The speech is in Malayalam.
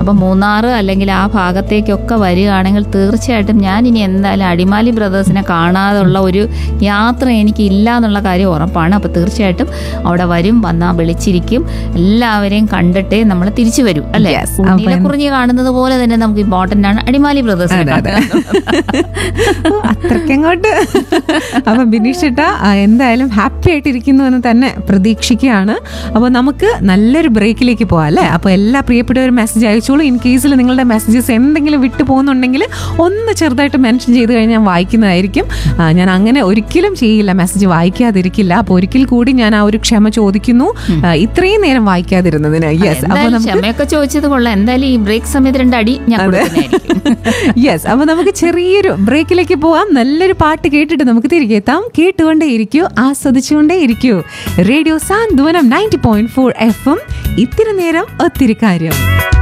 അപ്പം മൂന്നാർ അല്ലെങ്കിൽ ആ ഭാഗത്തേക്കൊക്കെ വരികയാണെങ്കിൽ തീർച്ചയായിട്ടും ഞാൻ ഇനി എന്തായാലും അടിമാലി ബ്രദേഴ്സിനെ കാണാതുള്ള ഒരു യാത്ര എനിക്ക് ഇല്ല എന്നുള്ള കാര്യം ഉറപ്പാണ് അപ്പോൾ തീർച്ചയായിട്ടും അവിടെ വരും വന്നാൽ വിളിച്ചിരിക്കും എല്ലാവരെയും കണ്ടിട്ടേ നമ്മൾ തിരിച്ചു വരും അല്ലേ Yes. അപ്പം- നീലക്കുറിഞ്ഞി കാണുന്നത് പോലെ തന്നെ നമുക്ക് ഇമ്പോർട്ടൻ്റ് ആണ് അടിമാലി ബ്രദേഴ്സിനെ അതെ, അതെ. കാണുക ഓ, അത്രയ്ക്കങ്ങോട്ട് അപ്പൊ ബിനീഷ് ചേട്ടാ ആ, എന്തായാലും ഹാപ്പി ആയിട്ടിരിക്കുന്നു എന്ന് തന്നെ പ്രതീക്ഷിക്കുകയാണ് അപ്പോൾ നമുക്ക് നല്ലൊരു ബ്രേക്കിലേക്ക് പോവാം അല്ലേ അപ്പോൾ എല്ലാ പ്രിയപ്പെട്ടവരും മെസ്സേജ് അയച്ചോളൂ ഇൻ കേസിൽ നിങ്ങളുടെ മെസ്സേജസ് എന്തെങ്കിലും വിട്ടു പോകുന്നുണ്ടെങ്കിൽ ഒന്ന് ചെറുതായിട്ട് മെൻഷൻ ചെയ്ത് കഴിഞ്ഞാൽ ഞാൻ വായിക്കുന്നതായിരിക്കും ആ, ഞാൻ അങ്ങനെ ഒരിക്കലും ചെയ്യില്ല മെസ്സേജ് വായിക്കാതിരിക്കില്ല അപ്പോൾ ഒരിക്കൽ കൂടി ഞാൻ ആ ഒരു ക്ഷമ ചോദിക്കുന്നു ആ, ഇത്രയും നേരം വായിക്കാതിരുന്നതിന് യെസ് അപ്പോൾ എന്തായാലും നമുക്ക് ക്ഷമയൊക്കെ ചോദിച്ചത് കൊള്ളാം എന്തായാലും ഈ ബ്രേക്ക് സമയത്ത് രണ്ട് അടി ഞാൻ കൊടുക്കുന്നതായിരിക്കും യെസ് അപ്പൊ നമുക്ക് ചെറിയൊരു ബ്രേക്കിലേക്ക് പോവാം നല്ലൊരു പാട്ട് കേട്ടിട്ട് നമുക്ക് തിരികെ എത്താം കേട്ടുകൊണ്ടേ ഇരിക്കൂ ആസ്വദിച്ചുകൊണ്ടേ ഇരിക്കൂ radio Santhwanam ninety point four F M ഇത്തിരി നേരം ഒത്തിരി കാര്യം